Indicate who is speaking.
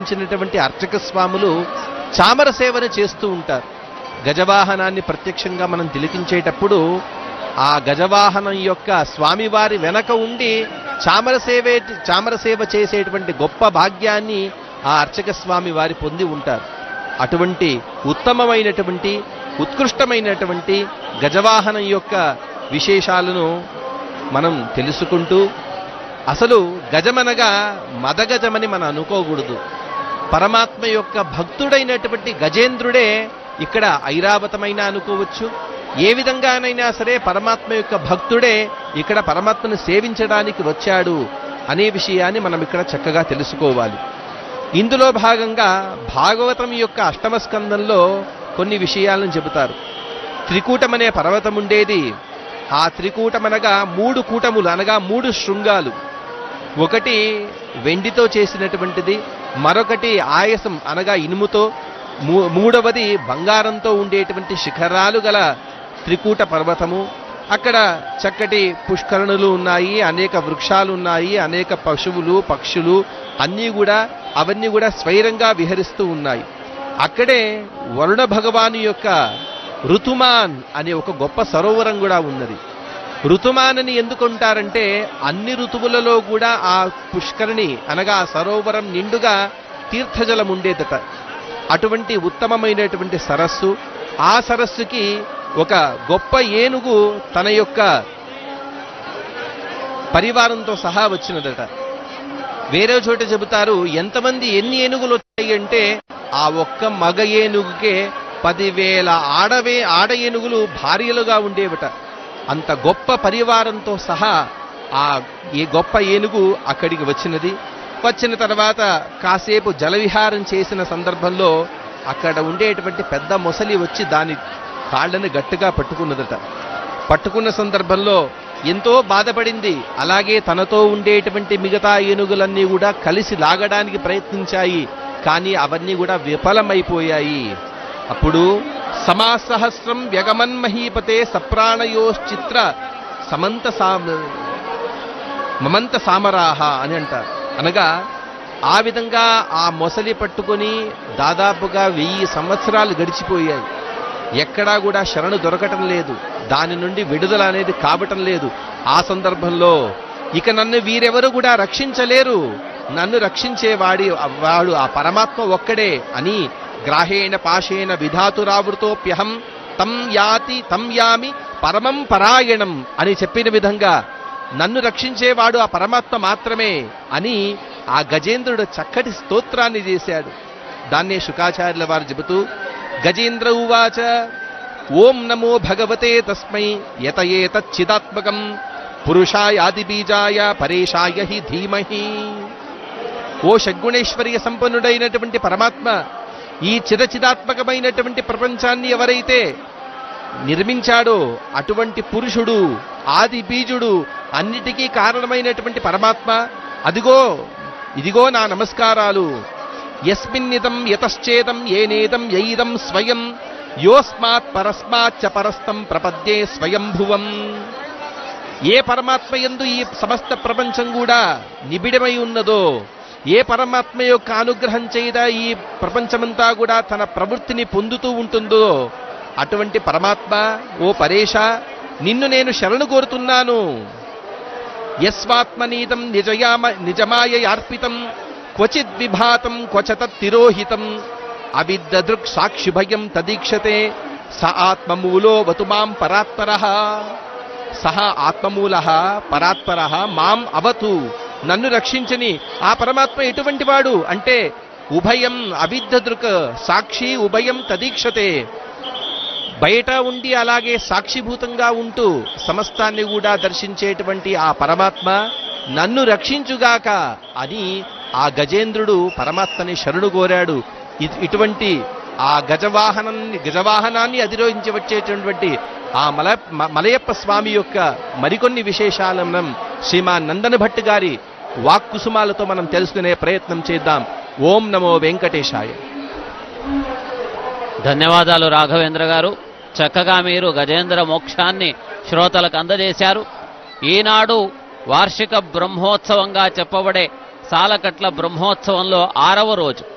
Speaker 1: ఇచ్చినటువంటి అర్చక స్వాములు చామర సేవను చేస్తూ ఉంటారు గజవాహనాన్ని ప్రత్యక్షంగా మనం తిలకించేటప్పుడు ఆ గజవాహనం యొక్క స్వామివారి వెనక ఉండి చామర సేవే చామర సేవ చేసేటువంటి గొప్ప భాగ్యాన్ని ఆ అర్చక స్వామి వారి పొంది ఉంటారు అటువంటి ఉత్తమమైనటువంటి ఉత్కృష్టమైనటువంటి గజవాహనం యొక్క విశేషాలను మనం తెలుసుకుంటూ అసలు గజమనగా మదగజమని మనం అనుకోకూడదు పరమాత్మ యొక్క భక్తుడైనటువంటి గజేంద్రుడే ఇక్కడ ఐరావతమైన అనుకోవచ్చు ఏ విధంగానైనా సరే పరమాత్మ యొక్క భక్తుడే ఇక్కడ పరమాత్మను సేవించడానికి వచ్చాడు అనే విషయాన్ని మనం ఇక్కడ చక్కగా తెలుసుకోవాలి ఇందులో భాగంగా భాగవతం యొక్క అష్టమ స్కందంలో కొన్ని విషయాలను చెబుతారు త్రికూటం అనే పర్వతం ఉండేది ఆ త్రికూటం అనగా మూడు కూటములు అనగా మూడు శృంగాలు ఒకటి వెండితో చేసినటువంటిది మరొకటి ఆయాసం అనగా ఇనుముతో మూ- మూడవది బంగారంతో ఉండేటువంటి శిఖరాలు గల త్రికూట పర్వతము అక్కడ చక్కటి పుష్కరణులు ఉన్నాయి అనేక వృక్షాలు ఉన్నాయి అనేక పశువులు పక్షులు అన్నీ కూడా అవన్నీ కూడా స్వైరంగా విహరిస్తూ ఉన్నాయి అక్కడే వరుణ భగవాను యొక్క ఋతుమాన్ అనే ఒక గొప్ప సరోవరం కూడా ఉన్నది ఋతుమానని ఎందుకుంటారంటే అన్ని ఋతువులలో కూడా ఆ పుష్కరిణి అనగా ఆ సరోవరం నిండుగా తీర్థజలం ఉండేదట అటువంటి ఉత్తమమైనటువంటి సరస్సు ఆ సరస్సుకి ఒక గొప్ప ఏనుగు తన యొక్క పరివారంతో సహా వచ్చినదట వేరే చోట చెబుతారు ఎంతమంది ఎన్ని ఏనుగులు వచ్చాయి అంటే ఆ ఒక్క మగ ఏనుగుకే పదివేల ఆడవే ఆడ ఏనుగులు భార్యలుగా ఉండేవట అంత గొప్ప పరివారంతో సహా ఆ ఈ గొప్ప ఏనుగు అక్కడికి వచ్చినది వచ్చిన తర్వాత కాసేపు జలవిహారం చేసిన సందర్భంలో అక్కడ ఉండేటువంటి పెద్ద మొసలి వచ్చి దాని కాళ్ళని గట్టిగా పట్టుకున్నదట పట్టుకున్న సందర్భంలో ఎంతో బాధపడింది అలాగే తనతో ఉండేటువంటి మిగతా ఏనుగులన్నీ కూడా కలిసి లాగడానికి ప్రయత్నించాయి కానీ అవన్నీ కూడా విఫలమైపోయాయి అప్పుడు సమాసహస్రం వ్యగమన్మహీపతే సప్రాణయోశ్చిత్ర సమంత సామ మమంత సామరాహ అని అంటారు అనగా ఆ విధంగా ఆ మొసలి పట్టుకొని దాదాపుగా వెయ్యి సంవత్సరాలు గడిచిపోయాయి ఎక్కడా కూడా శరణు దొరకటం లేదు దాని నుండి విడుదల అనేది కావటం లేదు ఆ సందర్భంలో ఇక నన్ను వీరెవరు కూడా రక్షించలేరు నన్ను రక్షించేవాడి వాడు ఆ పరమాత్మ ఒక్కడే అని గ్రాహేణ పాశేన విధాతురావృతోప్యహం తం యాతి తం యామి పరమం పరాయణం అని చెప్పిన విధంగా నన్ను రక్షించేవాడు ఆ పరమాత్మ మాత్రమే అని ఆ గజేంద్రుడు చక్కటి స్తోత్రాన్ని చేశాడు దాన్నే శుకాచార్యుల వారు చెబుతూ గజేంద్ర ఉవాచ ఓం నమో భగవతే తస్మై యతయేతచ్చిదాత్మకం పురుషాయాది బీజాయ పరేషాయ హి ధీమహి ఓ షడ్గుణేశ్వర్య సంపన్నుడైనటువంటి పరమాత్మ ఈ చిరచిదాత్మకమైనటువంటి ప్రపంచాన్ని ఎవరైతే నిర్మించాడో అటువంటి పురుషుడు ఆది బీజుడు అన్నిటికీ కారణమైనటువంటి పరమాత్మ అదిగో ఇదిగో నా నమస్కారాలు యస్మిన్నిదం యతశ్చేదం ఏనేదం యైదం స్వయం యోస్మాత్ పరస్మాచ్చ పరస్తం ప్రపద్యే స్వయంభువం ఏ పరమాత్మ యందు ఈ సమస్త ప్రపంచం కూడా నిబిడమై ఉన్నదో ఏ పరమాత్మ యొక్క అనుగ్రహం చేత ఈ ప్రపంచమంతా కూడా తన ప్రవృత్తిని పొందుతూ ఉంటుందో అటువంటి పరమాత్మ ఓ పరేష నిన్ను నేను శరణు కోరుతున్నాను యస్వాత్మనీతం నిజయామ నిజమాయయార్పితం క్వచిద్ విభాతం క్వచత తిరోహితం అవిద్దదృక్ సాక్షిభయం తదీక్షతే స ఆత్మమూలో వతు మాం పరాత్పర సహ ఆత్మమూల పరాత్పర మాం అవతు నన్ను రక్షించని ఆ పరమాత్మ ఎటువంటి వాడు అంటే ఉభయం అవిద్దదృక్ సాక్షి ఉభయం తదీక్షతే బయట ఉండి అలాగే సాక్షిభూతంగా ఉంటూ సమస్తాన్ని కూడా దర్శించేటువంటి ఆ పరమాత్మ నన్ను రక్షించుగాక అని ఆ గజేంద్రుడు పరమాత్మని శరణు కోరాడు ఇ- ఇటువంటి ఆ గజవాహనాన్ని గజవాహనాన్ని అధిరోహించి వచ్చేటటువంటి ఆ మల మ- మలయప్ప స్వామి యొక్క మరికొన్ని విశేషాలను మనం శ్రీమాన్ నందన భట్ గారి వాక్కుసుమాలతో మనం తెలుసుకునే ప్రయత్నం చేద్దాం ఓం నమో వెంకటేశాయ
Speaker 2: ధన్యవాదాలు రాఘవేంద్ర గారు చక్కగా మీరు గజేంద్ర మోక్షాన్ని శ్రోతలకు అందజేశారు ఈనాడు వార్షిక బ్రహ్మోత్సవంగా చెప్పబడే సాలకట్ల బ్రహ్మోత్సవంలో ఆరవ రోజు